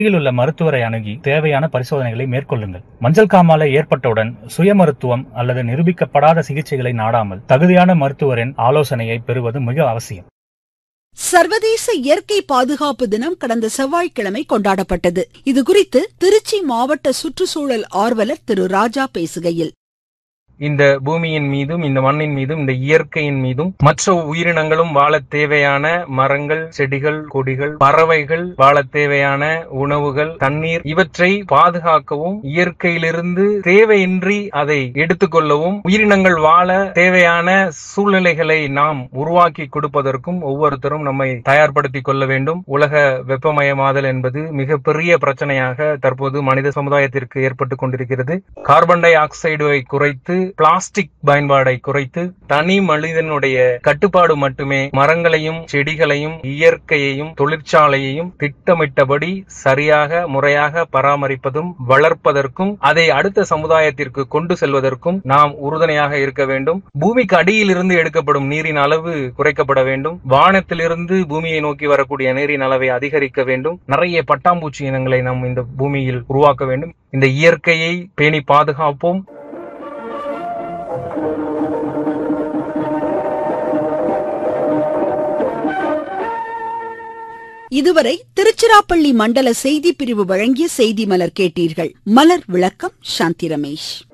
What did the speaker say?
அருகில் உள்ள மருத்துவரை அணுகி தேவையான பரிசோதனைகளை மேற்கொள்ளுங்கள் மஞ்சள் காமாலை ஏற்பட்டவுடன் சுய மருத்துவம் அல்லது நிரூபிக்கப்படாத சிகிச்சைகளை நாடாமல் தகுதியான மருத்துவரின் ஆலோசனையை பெறுவது மிக அவசியம் சர்வதேச இயற்கை பாதுகாப்பு தினம் கடந்த செவ்வாய்க்கிழமை கொண்டாடப்பட்டது இதுகுறித்து திருச்சி மாவட்ட சுற்றுச்சூழல் ஆர்வலர் திரு ராஜா பேசுகையில் இந்த பூமியின் மீதும் இந்த மண்ணின் மீதும் இந்த இயற்கையின் மீதும் மற்ற உயிரினங்களும் வாழ தேவையான மரங்கள் செடிகள் கொடிகள் பறவைகள் வாழ தேவையான உணவுகள் தண்ணீர் இவற்றை பாதுகாக்கவும் இயற்கையிலிருந்து தேவையின்றி அதை எடுத்துக்கொள்ளவும் உயிரினங்கள் வாழ தேவையான சூழ்நிலைகளை நாம் உருவாக்கி கொடுப்பதற்கும் ஒவ்வொருத்தரும் நம்மை தயார்படுத்திக் கொள்ள வேண்டும் உலக வெப்பமயமாதல் என்பது மிகப்பெரிய பிரச்சனையாக தற்போது மனித சமுதாயத்திற்கு ஏற்பட்டுக் கொண்டிருக்கிறது கார்பன் டை ஆக்சைடுவை குறைத்து பிளாஸ்டிக் பயன்பாடை குறைத்து தனி மனிதனுடைய கட்டுப்பாடு மட்டுமே மரங்களையும் செடிகளையும் இயற்கையையும் தொழிற்சாலையையும் திட்டமிட்டபடி சரியாக முறையாக பராமரிப்பதும் வளர்ப்பதற்கும் அதை அடுத்த சமுதாயத்திற்கு கொண்டு செல்வதற்கும் நாம் உறுதுணையாக இருக்க வேண்டும் பூமிக்கு அடியில் இருந்து எடுக்கப்படும் நீரின் அளவு குறைக்கப்பட வேண்டும் வானத்திலிருந்து பூமியை நோக்கி வரக்கூடிய நீரின் அளவை அதிகரிக்க வேண்டும் நிறைய பட்டாம்பூச்சி இனங்களை நாம் இந்த பூமியில் உருவாக்க வேண்டும் இந்த இயற்கையை பேணி பாதுகாப்போம் இதுவரை திருச்சிராப்பள்ளி மண்டல செய்தி பிரிவு வழங்கிய செய்தி மலர் கேட்டீர்கள் மலர் விளக்கம் சாந்தி ரமேஷ்